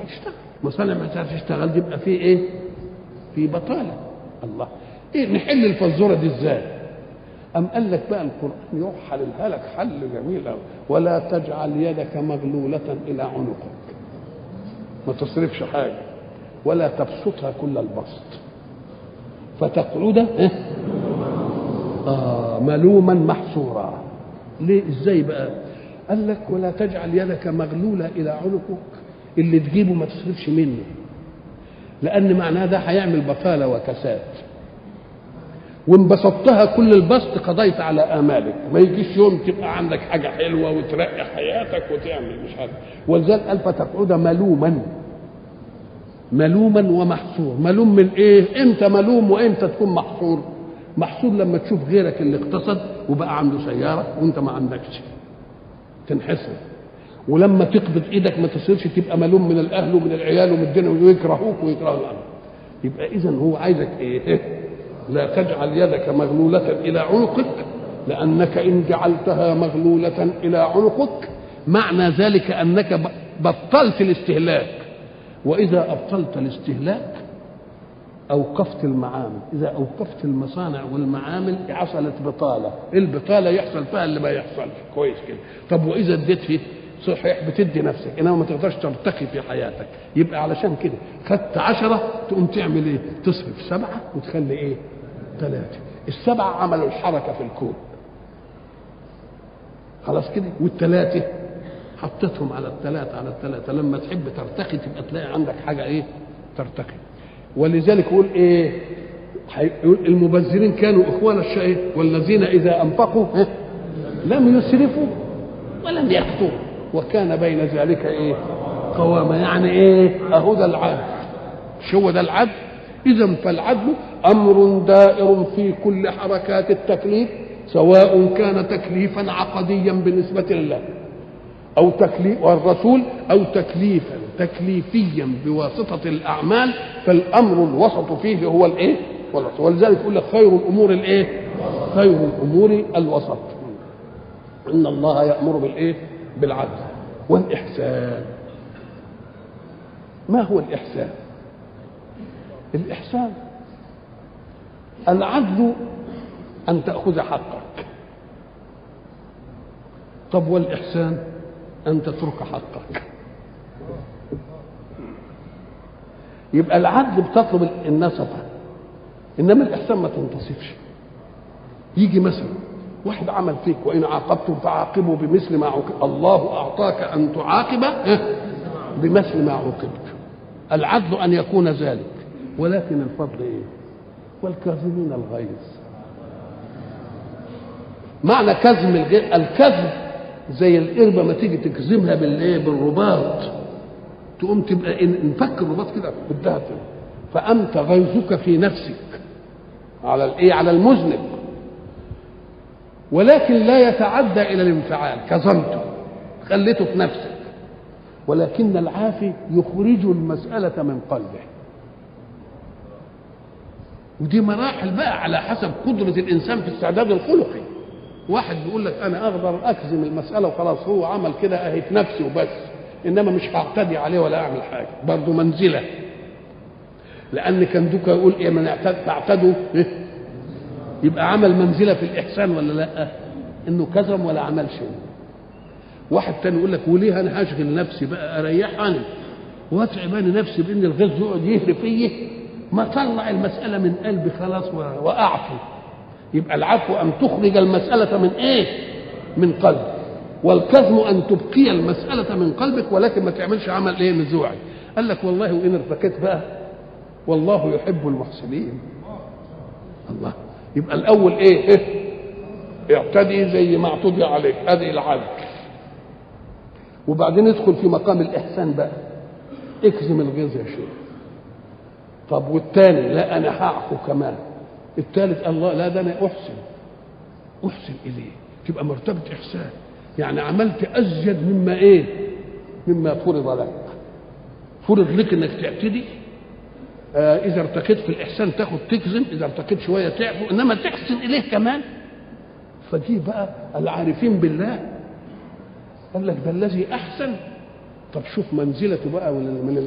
تشتغل مصانع ما تعرفش تشتغل دي يبقى في ايه في بطاله الله ايه نحل الفزوره دي ازاي أم قال لك بقى القرآن يروح حللها لك حل جميل أوي ولا تجعل يدك مغلولة إلى عنقك ما تصرفش حاجة ولا تبسطها كل البسط فتقعد إيه؟ آه ملوما محصورا ليه ازاي بقى قال لك ولا تجعل يدك مغلولة إلى عنقك اللي تجيبه ما تصرفش منه لأن معناه ده هيعمل بطالة وكساد وان بسطتها كل البسط قضيت على امالك ما يجيش يوم تبقى عندك حاجه حلوه وترقي حياتك وتعمل مش عارف ولذلك قال فتقعد ملوما ملوما ومحصور ملوم من ايه امتى ملوم وامتى تكون محصور محصور لما تشوف غيرك اللي اقتصد وبقى عنده سياره وانت ما عندكش تنحسر ولما تقبض ايدك ما تصيرش تبقى ملوم من الاهل ومن العيال ومن الدنيا ويكرهوك ويكرهوا الامر يبقى اذا هو عايزك ايه لا تجعل يدك مغلولة إلى عنقك لأنك إن جعلتها مغلولة إلى عنقك معنى ذلك أنك بطلت الاستهلاك وإذا أبطلت الاستهلاك أوقفت المعامل إذا أوقفت المصانع والمعامل حصلت بطالة البطالة يحصل فيها اللي ما يحصلش كويس كده طب وإذا اديت فيه صحيح بتدي نفسك انما ما تقدرش ترتقي في حياتك يبقى علشان كده خدت عشرة تقوم تعمل ايه تصرف سبعة وتخلي ايه ثلاثة السبعة عملوا الحركة في الكون خلاص كده والثلاثة حطيتهم على الثلاثة على الثلاثة لما تحب ترتقي تبقى تلاقي عندك حاجة ايه ترتقي ولذلك يقول ايه يقول المبذرين كانوا اخوان الشيء والذين اذا انفقوا لم يسرفوا ولم يقتروا وكان بين ذلك ايه قوامه يعني ايه اهو ده العدل مش هو ده العدل اذا فالعدل امر دائر في كل حركات التكليف سواء كان تكليفا عقديا بالنسبه لله او تكليف والرسول او تكليفا تكليفيا بواسطه الاعمال فالامر الوسط فيه هو الايه ولذلك يقول لك خير الامور الايه خير الامور الوسط ان الله يامر بالايه بالعدل والإحسان ما هو الإحسان الإحسان العدل أن تأخذ حقك طب والإحسان أن تترك حقك يبقى العدل بتطلب النصفة إنما الإحسان ما تنتصفش يجي مثلا واحد عمل فيك وان عاقبتم فعاقبوا بمثل ما عوقب الله اعطاك ان تعاقب بمثل ما عوقبت العدل ان يكون ذلك ولكن الفضل ايه والكاظمين الغيظ معنى كظم الكظم زي القربة ما تيجي تكظمها بالايه بالرباط تقوم تبقى نفك الرباط كده بدها فأنت غيظك في نفسك على الايه على المذنب ولكن لا يتعدى الى الانفعال كظمته خليته في نفسك ولكن العافي يخرج المسألة من قلبه ودي مراحل بقى على حسب قدرة الإنسان في السعداد الخلقي واحد بيقول لك أنا أقدر أكزم المسألة وخلاص هو عمل كده أهي في نفسي وبس إنما مش هعتدي عليه ولا أعمل حاجة برضه منزلة لأن كان دوكا يقول إيه من اعتدوا إيه؟ يبقى عمل منزله في الاحسان ولا لا انه كظم ولا عمل شيء واحد تاني يقول لك وليه انا هشغل نفسي بقى اريح انا واتعب انا نفسي بان الغيظ يقعد يهري فيا ما طلع المساله من قلبي خلاص واعفو يبقى العفو ان تخرج المساله من ايه من قلبك والكظم ان تبقي المساله من قلبك ولكن ما تعملش عمل ايه نزوعي قال لك والله وان ارتكيت بقى والله يحب المحسنين الله يبقى الاول ايه, إيه؟ اعتدي زي ما اعتدي عليك ادي العدل وبعدين ادخل في مقام الاحسان بقى اكزم الغيظ يا شيخ طب والتاني لا انا هعفو كمان الثالث الله لا ده انا احسن احسن اليه تبقى مرتبه احسان يعني عملت ازيد مما ايه مما فرض لك فرض لك انك تعتدي آه اذا ارتقيت في الاحسان تاخد تكذب اذا ارتقيت شويه تعفو انما تحسن اليه كمان فدي بقى العارفين بالله قال لك ده الذي احسن طب شوف منزلته بقى من